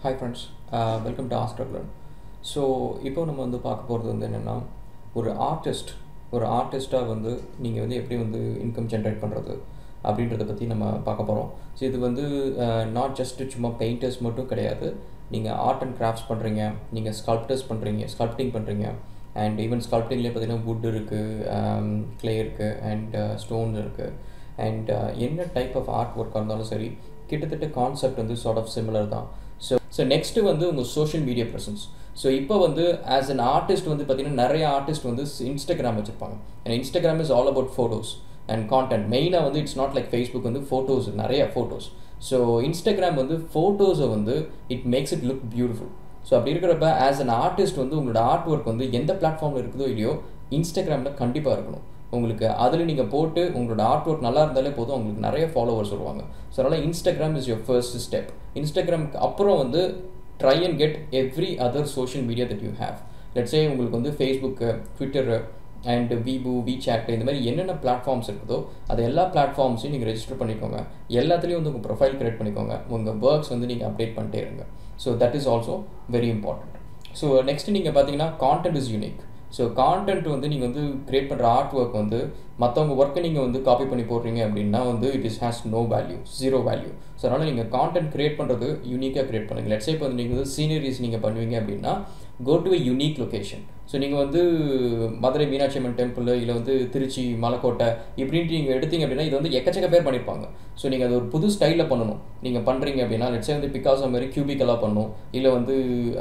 hi friends welcome to ஆஸ்ட்ரக்லன் so இப்போ நம்ம வந்து பார்க்க போகிறது வந்து என்னென்னா ஒரு ஆர்டிஸ்ட் ஒரு ஆர்டிஸ்ட்டாக வந்து நீங்கள் வந்து எப்படி வந்து இன்கம் ஜென்ரேட் பண்ணுறது அப்படின்றத பற்றி நம்ம பார்க்க போகிறோம் ஸோ இது வந்து நாட் ஜஸ்ட் சும்மா பெயிண்டர்ஸ் மட்டும் கிடையாது நீங்கள் ஆர்ட் அண்ட் கிராஃப்ட்ஸ் பண்ணுறீங்க நீங்கள் ஸ்கல்ப்டர்ஸ் பண்ணுறீங்க ஸ்கல்ப்டிங் பண்ணுறீங்க அண்ட் ஈவன் ஸ்கல்ப்டிங்லேயே பார்த்தீங்கன்னா வுட் இருக்குது க்ளே இருக்குது அண்ட் ஸ்டோன் இருக்குது அண்ட் என்ன டைப் ஆஃப் ஆர்ட் ஒர்க்காக இருந்தாலும் சரி கிட்டத்தட்ட கான்செப்ட் வந்து சார்ட் ஆஃப் சிமிலர் தான் ஸோ ஸோ நெக்ஸ்ட்டு வந்து உங்கள் சோஷியல் மீடியா ப்ரெசன்ஸ் ஸோ இப்போ வந்து ஆஸ் அன் ஆர்டிஸ்ட் வந்து பார்த்தீங்கன்னா நிறைய ஆர்டிஸ்ட் வந்து இன்ஸ்டாகிராம் வச்சுருப்பாங்க ஏன்னா Instagram is all about photos and content மெயினாக வந்து இட்ஸ் நாட் லைக் ஃபேஸ்புக் வந்து ஃபோட்டோஸ் நிறைய ஃபோட்டோஸ் ஸோ இன்ஸ்டாகிராம் வந்து ஃபோட்டோஸை வந்து it makes it look beautiful so அப்படி இருக்கிறப்ப ஆஸ் அன் ஆர்டிஸ்ட் வந்து உங்களோட ஆர்ட் ஒர்க் வந்து எந்த பிளாட்ஃபார்மில் இருக்குதோ இல்லையோ இன்ஸ்டாகிராமில் கண்டிப்பாக இருக்கணும் உங்களுக்கு அதில் நீங்கள் போட்டு உங்களோட ஆர்ட் ஒர்க் நல்லா இருந்தாலே போதும் உங்களுக்கு நிறைய ஃபாலோவர்ஸ் வருவாங்க ஸோ அதனால் Instagram is your first step இன்ஸ்டாகிராமுக்கு அப்புறம் வந்து try and get every other social media that you have let's say உங்களுக்கு வந்து ஃபேஸ்புக்கு ட்விட்டரு அண்ட் விபு விசாட் இந்த மாதிரி என்னென்ன பிளாட்ஃபார்ம்ஸ் இருக்குதோ அது எல்லா பிளாட்ஃபார்ம்ஸையும் நீங்கள் ரெஜிஸ்டர் பண்ணிக்கோங்க எல்லாத்துலேயும் வந்து உங்கள் ப்ரொஃபைல் க்ரியேட் பண்ணிக்கோங்க உங்கள் ஒர்க்ஸ் வந்து நீங்கள் அப்டேட் பண்ணிட்டே இருங்க so that is also very important so next நீங்கள் பார்த்தீங்கன்னா content is unique so content வந்து நீங்கள் வந்து க்ரியேட் பண்ணுற ஆர்ட் ஒர்க் வந்து மற்றவங்க ஒர்க்கை நீங்கள் வந்து காப்பி பண்ணி போடுறீங்க அப்படின்னா வந்து it is has no value zero value so அதனால் நீங்கள் கான்டென்ட் க்ரியேட் பண்ணுறது யூனிக்காக க்ரியேட் பண்ணுங்கள் லெட்ஸே இப்போ வந்து நீங்கள் வந்து சீனரிஸ் நீங்கள் பண்ணுவீங்க அப்படின்னா go to a unique location so நீங்கள் வந்து மதுரை மீனாட்சி அம்மன் டெம்பிள் இல்லை வந்து திருச்சி மலைக்கோட்டை இப்படின்ட்டு நீங்கள் எடுத்தீங்க அப்படின்னா இது வந்து எக்கச்சக்க பேர் பண்ணியிருப்பாங்க ஸோ நீங்கள் அது ஒரு புது ஸ்டைலில் பண்ணணும் நீங்கள் பண்ணுறீங்க அப்படின்னா லெட்ஸே வந்து பிகாஸ் மாதிரி கியூபிக்கலாக பண்ணணும் இல்லை வந்து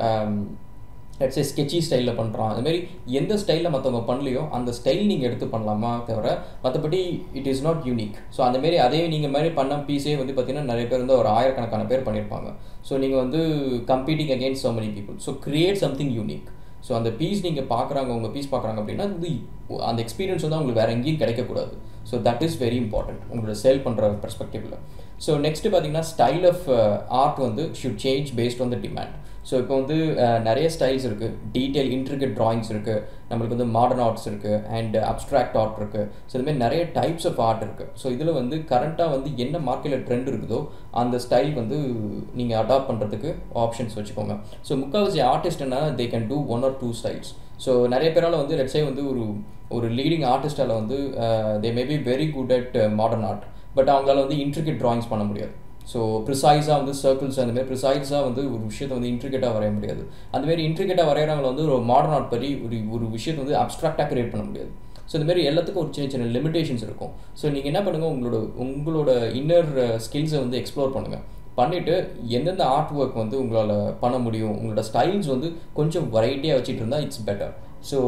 லெட்ஸே ஸ்கெட்சி ஸ்டைலில் பண்ணுறான் அதுமாரி எந்த ஸ்டைலில் மற்றவங்க பண்ணலையோ அந்த ஸ்டைல் நீங்கள் எடுத்து பண்ணலாமா தவிர மற்றபடி it is not unique so அந்தமாரி அதே நீங்கள் மாதிரி பண்ண பீஸே வந்து பார்த்திங்கன்னா நிறைய பேர் வந்து ஒரு ஆயிரக்கணக்கான பேர் பண்ணியிருப்பாங்க ஸோ நீங்கள் வந்து competing against so many people so create something unique so அந்த பீஸ் நீங்கள் பார்க்குறாங்க உங்கள் பீஸ் பார்க்குறாங்க அப்படின்னா அது அந்த எக்ஸ்பீரியன்ஸ் வந்து உங்களுக்கு வேறு எங்கேயும் கிடைக்கக்கூடாது so that is very important உங்களோட சேல் பண்ணுற பெர்ஸ்பெக்டிவில் ஸோ நெக்ஸ்ட்டு பார்த்தீங்கன்னா ஸ்டைல் ஆஃப் ஆர்ட் வந்து should change based on the demand so இப்போ வந்து நிறைய ஸ்டைல்ஸ் இருக்குது டீட்டெயில் இன்ட்ரிகட் ட்ராயிங்ஸ் இருக்குது நம்மளுக்கு வந்து மாடர்ன் ஆர்ட்ஸ் இருக்குது அண்ட் அப்ட்ராக்ட் ஆர்ட் இருக்குது ஸோ இதுமாதிரி நிறைய டைப்ஸ் ஆஃப் ஆர்ட் இருக்குது ஸோ இதில் வந்து கரண்ட்டாக வந்து என்ன மார்க்கெட்டில் ட்ரெண்ட் இருக்குதோ அந்த ஸ்டைல் வந்து நீங்கள் அடாப்ட் பண்ணுறதுக்கு ஆப்ஷன்ஸ் வச்சுக்கோங்க ஸோ முக்கால்வாசி ஆர்டிஸ்ட் என்ன they can do one or two styles so நிறைய பேரால் வந்து லெட்ஸே வந்து ஒரு ஒரு லீடிங் ஆர்டிஸ்டால் வந்து they may be very good at modern art but அவங்களால வந்து இன்ட்ரிகேட் ட்ராயிங்ஸ் பண்ண முடியாது ஸோ ப்ரிசைஸாக வந்து சர்க்கிள்ஸ் அந்தமாரி ப்ரிசைஸாக வந்து ஒரு விஷயத்தை வந்து இன்ட்ரிகேட்டாக வரைய முடியாது அந்தமாரி இன்ட்ரிகேட்டாக வரைகிறவங்கள வந்து ஒரு மாடர்ன் ஆர்ட் பற்றி ஒரு ஒரு விஷயத்தை வந்து அப்ட்ராக்டாக கிரியேட் பண்ண முடியாது ஸோ இந்தமாரி எல்லாத்துக்கும் ஒரு சின்ன சின்ன லிமிடேஷன்ஸ் இருக்கும் ஸோ நீங்கள் என்ன பண்ணுங்கள் உங்களோட உங்களோட இன்னர் ஸ்கில்ஸை வந்து எக்ஸ்ப்ளோர் பண்ணுங்கள் பண்ணிவிட்டு எந்தெந்த ஆர்ட் ஒர்க் வந்து உங்களால் பண்ண முடியும் உங்களோட ஸ்டைல்ஸ் வந்து கொஞ்சம் வெரைட்டியாக வச்சுட்டு இருந்தால் இட்ஸ் பெட்டர் ஸோ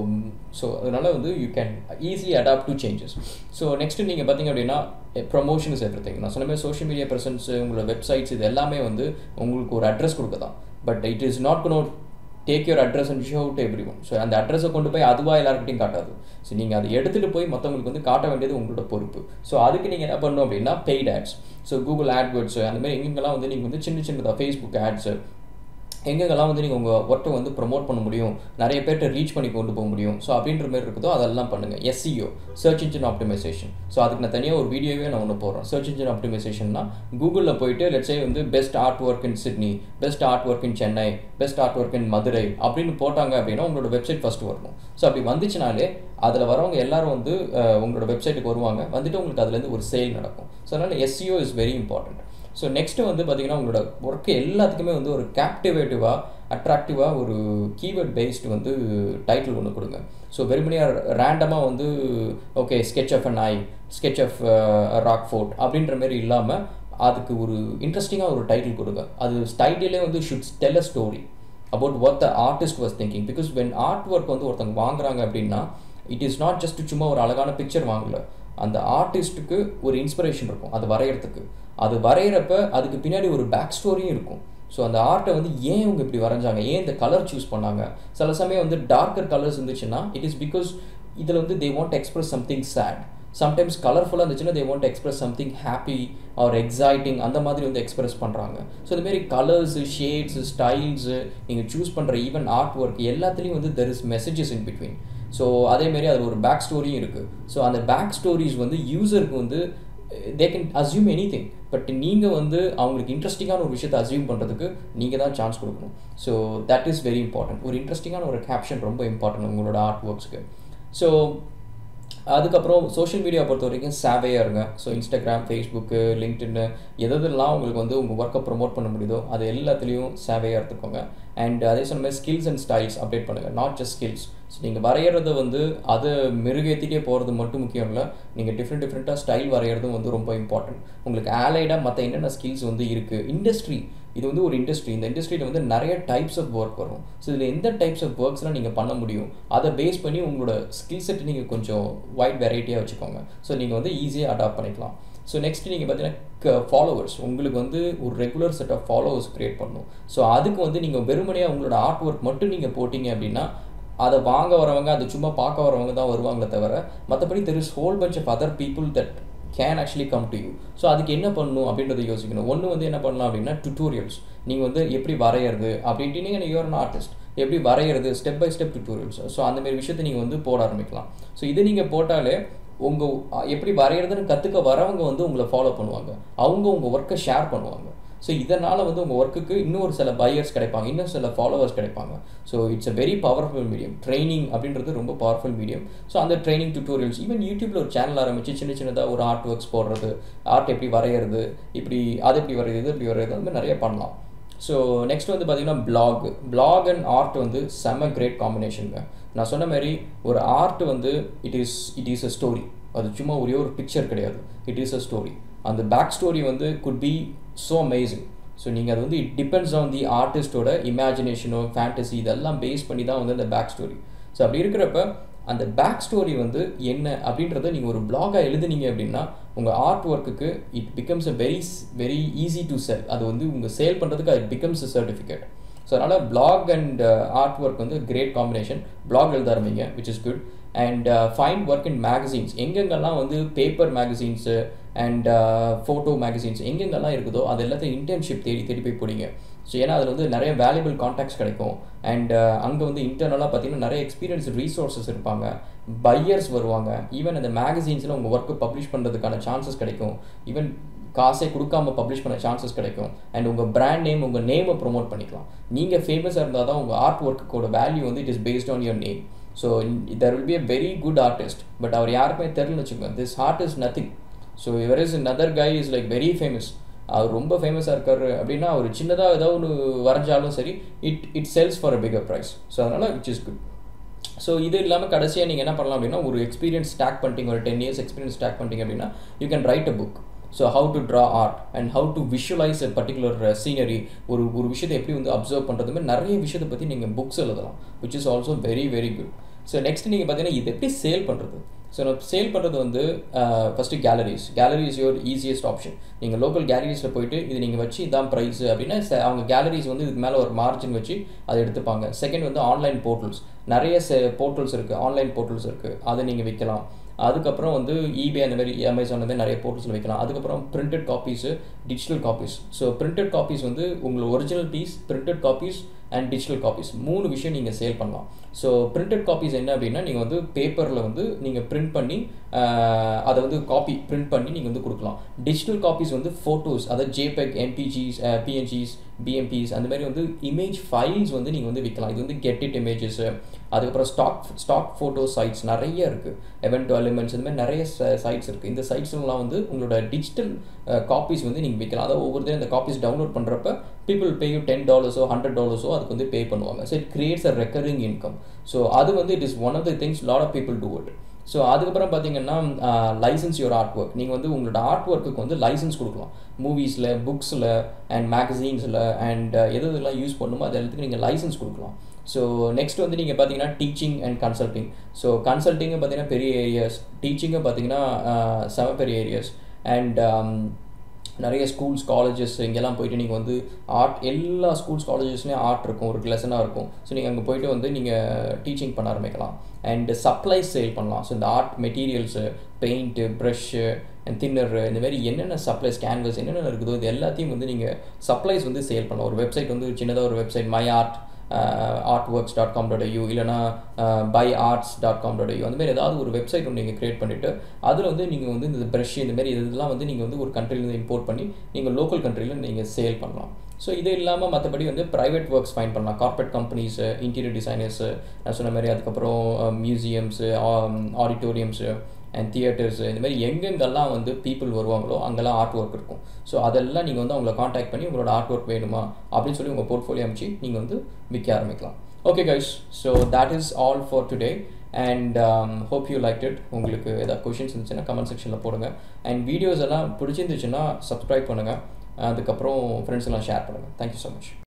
ஸோ அதனால் வந்து you can easily adapt to changes so next நீங்கள் பார்த்தீங்க அப்படின்னா ப்ரமோஷன் இஸ் எவ்ரி திங் நான் சொன்ன மாதிரி சோஷியல் மீடியா ப்ரெசன்ஸ் உங்களோட வெப்சைட்ஸ் இது எல்லாமே வந்து உங்களுக்கு ஒரு அட்ரஸ் கொடுக்க தான் but it is not gonna take your address and show to everyone so அந்த அட்ரஸை கொண்டு போய் அதுவாக எல்லாருக்கிட்டையும் காட்டாது ஸோ நீங்கள் அதை எடுத்துகிட்டு போய் மற்றவங்களுக்கு வந்து காட்ட வேண்டியது உங்களோட பொறுப்பு ஸோ அதுக்கு நீங்கள் என்ன பண்ணணும் அப்படின்னா paid ads so Google AdWords அந்த மாதிரி எங்கெங்கெல்லாம் வந்து நீங்கள் வந்து சின்ன சின்னதாக ஃபேஸ்புக் ஆட்ஸு எங்கெங்கெல்லாம் வந்து நீங்கள் உங்கள் ஒர்க்கை வந்து ப்ரொமோட் பண்ண முடியும் நிறைய பேர்கிட்ட ரீச் பண்ணி கொண்டு போக முடியும் ஸோ அப்படின்ற மாதிரி இருக்குதோ அதெல்லாம் பண்ணுங்கள் SEO search engine optimization so அதுக்கு நான் தனியாக ஒரு வீடியோவே நான் ஒன்று போடுறேன் சர்ச் இன்ஜின் ஆப்டிமைசேஷன்னா கூகுளில் போயிட்டு லெட்ஸே வந்து best art work in Sydney best art work in Chennai best art work in Madurai அப்படின்னு போட்டாங்க அப்படின்னா உங்களோட வெப்சைட் ஃபஸ்ட்டு வரணும் ஸோ அப்படி வந்துச்சுனாலே அதில் வரவங்க எல்லாரும் வந்து உங்களோட வெப்சைட்டுக்கு வருவாங்க வந்துட்டு உங்களுக்கு அதுலேருந்து ஒரு சேல் நடக்கும் ஸோ அதனால் SEO is very important so next வந்து பார்த்திங்கன்னா உங்களோட ஒர்க்கு எல்லாத்துக்குமே வந்து ஒரு கேப்டிவேட்டிவாக அட்ராக்டிவாக ஒரு கீவேர்ட் பேஸ்டு வந்து டைட்டில் ஒன்று கொடுங்க ஸோ வெறுமனையாக ரேண்டமாக வந்து ஓகே ஸ்கெச் ஆஃப் அ நாய் ஸ்கெச் ஆஃப் ராக் ஃபோர்ட் அப்படின்ற மாதிரி இல்லாமல் அதுக்கு ஒரு இன்ட்ரெஸ்டிங்காக ஒரு டைட்டில் கொடுங்க அது டைட்டிலே வந்து should tell a story about what the artist was thinking because when art work வந்து ஒருத்தவங்க வாங்குறாங்க அப்படின்னா இட் இஸ் நாட் ஜஸ்ட் சும்மா ஒரு அழகான பிக்சர் வாங்கல அந்த ஆர்டிஸ்ட்டுக்கு ஒரு இன்ஸ்பிரேஷன் இருக்கும் அது வரைகிறதுக்கு அது வரைகிறப்ப அதுக்கு பின்னாடி ஒரு பேக் ஸ்டோரியும் இருக்கும் ஸோ அந்த ஆர்ட்டை வந்து ஏன் இவங்க இப்படி வரைஞ்சாங்க ஏன் இந்த கலர் சூஸ் பண்ணாங்க சில சமயம் வந்து டார்க்கர் கலர்ஸ் இருந்துச்சுன்னா இட் இஸ் பிகாஸ் இதில் வந்து they want express something sad sometimes கலர்ஃபுல்லாக இருந்துச்சுன்னா they want express something happy or exciting அந்த மாதிரி வந்து எக்ஸ்பிரஸ் பண்ணுறாங்க ஸோ இதுமாரி கலர்ஸு ஷேட்ஸு ஸ்டைல்ஸு நீங்கள் சூஸ் பண்ணுற ஈவன் ஆர்ட் ஒர்க் எல்லாத்துலேயும் வந்து there is messages in between so அதேமாரி அது ஒரு பேக் ஸ்டோரியும் இருக்குது ஸோ அந்த பேக் ஸ்டோரிஸ் வந்து யூசருக்கு வந்து they can assume anything but நீங்கள் வந்து அவங்களுக்கு இன்ட்ரெஸ்டிங்கான ஒரு விஷயத்தை அசியூம் பண்ணுறதுக்கு நீங்கள் தான் சான்ஸ் கொடுக்கணும் so that is very important ஒரு இன்ட்ரெஸ்டிங்கான ஒரு கேப்ஷன் ரொம்ப இம்பார்ட்டன்ட் உங்களோட ஆர்ட் ஒர்க்ஸ்க்கு ஸோ அதுக்கப்புறம் சோஷியல் மீடியா பொறுத்த வரைக்கும் சேவையாக இருங்க ஸோ இன்ஸ்டாகிராம் ஃபேஸ்புக்கு லிங்க்டின்னு எதெல்லாம் உங்களுக்கு வந்து உங்கள் ஒர்க்கை ப்ரொமோட் பண்ண முடியுதோ அது எல்லாத்துலேயும் சேவையாக எடுத்துக்கோங்க அண்ட் அதே சொன்ன மாதிரி ஸ்கில்ஸ் அண்ட் ஸ்டைல்ஸ் அப்டேட் பண்ணுங்கள் நாட் ஜஸ்ட் ஸ்கில்ஸ் ஸோ நீங்கள் வரைகிறத வந்து அதை மெருகேற்றிட்டே போகிறது மட்டும் முக்கியம் இல்லை நீங்கள் டிஃப்ரெண்ட் டிஃப்ரெண்ட்டாக ஸ்டைல் வரைகிறதும் வந்து ரொம்ப இம்பார்ட்டன்ட் உங்களுக்கு ஆலைடாக மற்ற என்னென்ன ஸ்கில்ஸ் வந்து இருக்குது இண்டஸ்ட்ரி இது வந்து ஒரு இண்டஸ்ட்ரி இந்த இண்டஸ்ட்ரியில் வந்து நிறைய டைப்ஸ் ஆஃப் ஒர்க் வரும் ஸோ இதில் எந்த டைப்ஸ் ஆஃப் ஒர்க்ஸ்லாம் நீங்கள் பண்ண முடியும் அதை பேஸ் பண்ணி உங்களோட ஸ்கில் செட் நீங்கள் கொஞ்சம் வைட் வெரைட்டியாக வச்சுக்கோங்க ஸோ நீங்கள் வந்து ஈஸியாக அடாப்ட் பண்ணிக்கலாம் ஸோ நெக்ஸ்ட் நீங்கள் பார்த்தீங்கன்னா ஃபாலோவர்ஸ் உங்களுக்கு வந்து ஒரு regular set of followers create பண்ணணும் ஸோ அதுக்கு வந்து நீங்கள் வெறுமனையாக உங்களோட ஆர்ட் ஒர்க் மட்டும் நீங்கள் போட்டிங்க அப்படின்னா அதை வாங்க வரவங்க அதை சும்மா பார்க்க வரவங்க தான் வருவாங்களே தவிர மற்றபடி there is whole bunch of other people that can actually come to you so அதுக்கு என்ன பண்ணணும் அப்படின்றத யோசிக்கணும் ஒன்று வந்து என்ன பண்ணலாம் அப்படின்னா டுட்டோரியல்ஸ் நீங்கள் வந்து எப்படி வரைகிறது அப்படின்ட்டு நீங்கள் யூஆர் அன் ஆர்டிஸ்ட் எப்படி வரைகிறது step by step tutorials so அந்தமாரி விஷயத்தை நீங்கள் வந்து போட ஆரம்பிக்கலாம் ஸோ இதை நீங்கள் போட்டாலே உங்கள் எப்படி வரைகிறதுன்னு கற்றுக்க வரவங்க வந்து உங்களை ஃபாலோ பண்ணுவாங்க அவங்க உங்கள் ஒர்க்கை ஷேர் பண்ணுவாங்க ஸோ இதனால் வந்து உங்கள் ஒர்க்குக்கு இன்னொரு சில பையர்ஸ் கிடைப்பாங்க இன்னும் சில ஃபாலோவர்ஸ் கிடைப்பாங்க so it's a very powerful medium training அப்படின்றது ரொம்ப பவர்ஃபுல் மீடியம் ஸோ அந்த ட்ரைனிங் டியூட்டோரியல்ஸ் ஈவன் யூடியூப்பில் ஒரு சேனல் ஆரம்பிச்சு சின்ன சின்னதாக ஒரு ஆர்ட் ஒர்க்ஸ் போடுறது ஆர்ட் எப்படி வரைகிறது இப்படி அது எப்படி வரைகிறது இப்படி வரைகிறது அந்த மாதிரி நிறைய பண்ணலாம் ஸோ நெக்ஸ்ட் வந்து பார்த்தீங்கன்னா பிளாக் பிளாக் அண்ட் ஆர்ட் வந்து செம்ம கிரேட் காம்பினேஷனுங்க நான் சொன்ன மாதிரி ஒரு ஆர்ட் வந்து it is it is a story அது சும்மா ஒரே ஒரு பிக்சர் கிடையாது இட் இஸ் அ ஸ்டோரி அந்த பேக் ஸ்டோரி வந்து good be so amazing so நீங்கள் அது வந்து இட் டிபெண்ட்ஸ் ஆன் தி ஆர்டிஸ்டோட இமேஜினேஷனோ ஃபேண்டசி இதெல்லாம் பேஸ் பண்ணி தான் வந்து அந்த பேக் ஸ்டோரி ஸோ அப்படி இருக்கிறப்ப அந்த பேக் ஸ்டோரி வந்து என்ன அப்படின்றத நீங்கள் ஒரு பிளாகாக எழுதுனீங்க அப்படின்னா உங்கள் ஆர்ட் ஒர்க்குக்கு it becomes a very very easy to sell அது வந்து உங்கள் சேல் பண்ணுறதுக்கு அது பிகம்ஸ் அ சர்டிஃபிகேட் ஸோ அதனால் பிளாக் அண்ட் ஆர்ட் ஒர்க் வந்து கிரேட் காம்பினேஷன் பிளாக் எழுத ஆரம்பிங்க which is good and find work in magazines எங்கெங்கெல்லாம் வந்து paper magazines and photo magazines எங்கெங்கெல்லாம் இருக்குதோ அது எல்லாத்தையும் இன்டர்ன்ஷிப் தேடி தேடி போய் போடிங்க ஸோ ஏன்னா அதில் வந்து நிறைய வேல்யூபிள் கான்டாக்ட்ஸ் கிடைக்கும் அண்ட் அங்கே வந்து இன்டர்னலாக பார்த்தீங்கன்னா நிறைய எக்ஸ்பீரியன்ஸ் ரீசோர்ஸஸ் இருப்பாங்க பையர்ஸ் வருவாங்க ஈவன் அந்த மேகசின்ஸில் உங்கள் ஒர்க்கு பப்ளிஷ் பண்ணுறதுக்கான சான்சஸ் கிடைக்கும் ஈவன் காசே கொடுக்காம பப்ளிஷ் பண்ண சான்சஸ் கிடைக்கும் அண்ட் உங்கள் பிராண்ட் நேம் உங்கள் நேமை ப்ரொமோட் பண்ணிக்கலாம் நீங்கள் ஃபேமஸாக இருந்தால் தான் உங்கள் ஆர்ட் ஒர்க்கோட வேல்யூ வந்து it is based on your name so there will be a very good artist but அவர் யாருக்குமே தெரிலன்னு வச்சுக்கோங்க this art is nothing so இவர் is another guy is like very famous அவர் ரொம்ப ஃபேமஸாக இருக்காரு அப்படின்னா அவர் சின்னதாக ஏதாவது ஒன்று வரைஞ்சாலும் சரி it it sells for a bigger price so அதனால் விச் இஸ் குட் ஸோ இது இல்லாமல் கடைசியாக நீங்கள் என்ன பண்ணலாம் அப்படின்னா ஒரு எக்ஸ்பீரியன்ஸ் ஸ்டாக் பண்ணிட்டீங்க ஒரு டென் இயர்ஸ் எக்ஸ்பீரியன்ஸ் ஸ்டாக் பண்ணிட்டீங்க அப்படின்னா you can write a book so how to draw art and how to visualise a particular scenery ஒரு ஒரு விஷயத்தை எப்படி வந்து அப்சர்வ் பண்ணுறது மாதிரி நிறைய விஷயத்தை பற்றி நீங்கள் புக்ஸ் எழுதலாம் which is also very very good so next நீங்கள் பார்த்தீங்கன்னா இது எப்படி சேல் பண்ணுறது ஸோ நான் சேல் பண்ணுறது வந்து first galleries gallery is your easiest option நீங்கள் லோக்கல் கேலரிஸில் போயிட்டு இது நீங்கள் வச்சு இதான் ப்ரைஸ் அப்படின்னா அவங்க கேலரிஸ் வந்து இதுக்கு மேலே ஒரு மார்ஜின் வச்சு அதை எடுத்துப்பாங்க செகண்ட் வந்து ஆன்லைன் போர்ட்டல்ஸ் நிறைய போர்ட்டல்ஸ் இருக்குது ஆன்லைன் போர்ட்டல்ஸ் இருக்குது அதை நீங்கள் விற்கலாம் அதுக்கப்புறம் வந்து ஈபே அந்த மாதிரி அமேசான் வந்து நிறைய போர்ட்டல்ஸில் வைக்கலாம் அதுக்கப்புறம் printed copies digital copies so printed copies வந்து உங்களுக்கு original piece printed copies and digital copies மூணு விஷயம் நீங்கள் சேல் பண்ணலாம் ஸோ பிரிண்டட் காப்பீஸ் என்ன அப்படின்னா நீங்கள் வந்து பேப்பரில் வந்து நீங்கள் பிரிண்ட் பண்ணி அதை வந்து காப்பி பிரிண்ட் பண்ணி நீங்கள் வந்து கொடுக்கலாம் டிஜிட்டல் காப்பீஸ் வந்து ஃபோட்டோஸ் அதாவது ஜேபெக் எம்பிஜிஸ் பிஎன்ஜிஸ் பிஎம்பிஸ் அந்த மாதிரி வந்து இமேஜ் ஃபைல்ஸ் வந்து நீங்கள் வந்து விற்கலாம் இது வந்து கெட் இட் இமேஜஸ் அதுக்கப்புறம் ஸ்டாக் ஸ்டாக் ஃபோட்டோ சைட்ஸ் நிறைய இருக்குது எவென்ட் எலிமெண்ட்ஸ் இந்த மாதிரி நிறைய சைட்ஸ் இருக்குது இந்த சைட்ஸ்லாம் வந்து உங்களோட டிஜிட்டல் காப்பீஸ் வந்து நீங்கள் விற்கலாம் அதாவது ஒவ்வொரு இந்த காப்பீஸ் டவுன்லோட் பண்ணுறப்ப பீப்புள் பே யூ டென் டாலர்ஸோ ஹண்ட்ரட் டாலர்ஸோ அதுக்கு வந்து பே பண்ணுவாங்க so it creates a recurring income so அது வந்து it is one of the things lot of people do it so அதுக்கப்புறம் பார்த்தீங்கன்னா லைசன்ஸ் யுவர் ஆர்ட் ஒர்க் நீங்கள் வந்து உங்களோட ஆர்ட் ஒர்க்குக்கு வந்து லைசன்ஸ் கொடுக்கலாம் மூவிஸில் புக்ஸில் அண்ட் மேகசீன்ஸில் அண்ட் எது எதெல்லாம் யூஸ் பண்ணுமோ அது எல்லாத்துக்கும் நீங்கள் லைசன்ஸ் கொடுக்கலாம் ஸோ நெக்ஸ்ட் வந்து நீங்கள் பார்த்தீங்கன்னா teaching and consulting so consulting பார்த்தீங்கன்னா பெரிய ஏரியாஸ் டீச்சிங்கு பார்த்தீங்கன்னா செம பெரிய ஏரியாஸ் அண்ட் நிறைய ஸ்கூல்ஸ் காலேஜஸ் இங்கெல்லாம் போயிட்டு நீங்கள் வந்து ஆர்ட் எல்லா ஸ்கூல்ஸ் காலேஜஸ்லேயும் ஆர்ட் இருக்கும் ஒரு லெசனாக இருக்கும் ஸோ நீங்கள் அங்கே போயிட்டு வந்து நீங்கள் டீச்சிங் பண்ண ஆரம்பிக்கலாம் அண்ட் சப்ளைஸ் சேல் பண்ணலாம் ஸோ இந்த art materials paint brush and thinner இந்த மாதிரி என்னென்ன சப்ளைஸ் கேன்வஸ் என்னென்ன இருக்குதோ இது எல்லாத்தையும் வந்து நீங்கள் சப்ளைஸ் வந்து சேல் பண்ணலாம் ஒரு வெப்சைட் வந்து சின்னதாக ஒரு website my art art works dot com dot IU இல்லைனா buy arts dot com dot IU அந்த மாதிரி ஏதாவது ஒரு வெப்சைட் ஒன்று நீங்கள் க்ரியேட் பண்ணிவிட்டு அதில் வந்து நீங்கள் வந்து இந்த ப்ரஷ் இந்த மாதிரி இதெல்லாம் வந்து நீங்கள் வந்து ஒரு கண்ட்ரிலேருந்து இம்போர்ட் பண்ணி நீங்கள் லோக்கல் கண்ட்ரியில் நீங்கள் சேல் பண்ணலாம் ஸோ இது இல்லாமல் மற்றபடி வந்து ப்ரைவேட் ஒர்க்ஸ் ஃபைன் பண்ணலாம் கார்பரேட் கம்பெனிஸு இன்டீரியர் டிசைனர்ஸு நான் சொன்ன மாதிரி அதுக்கப்புறம் மியூசியம்ஸு ஆடிட்டோரியம்ஸு அண்ட் தியேட்டர்ஸ் இந்த மாதிரி எங்கெங்கெல்லாம் வந்து பீப்புள் வருவாங்களோ அங்கெல்லாம் ஆர்ட் ஒர்க் இருக்கும் ஸோ அதெல்லாம் நீங்கள் வந்து அவங்கள காண்டாக்ட் பண்ணி உங்களோட ஆர்ட் ஒர்க் வேணுமா அப்படின்னு சொல்லி உங்கள் போர்ட்ஃபோலியோ அமைச்சு நீங்கள் வந்து விற்க ஆரம்பிக்கலாம் okay guys so that is all for today and hope you like it உங்களுக்கு ஏதாவது கொஷின்ஸ் இருந்துச்சுன்னா கமெண்ட் செக்ஷனில் போடுங்க அண்ட் வீடியோஸ் எல்லாம் பிடிச்சிருந்துச்சுன்னா சப்ஸ்கிரைப் பண்ணுங்கள் அதுக்கப்புறம் ஃப்ரெண்ட்ஸ் எல்லாம் ஷேர் பண்ணுங்கள் தேங்க்யூ ஸோ மச்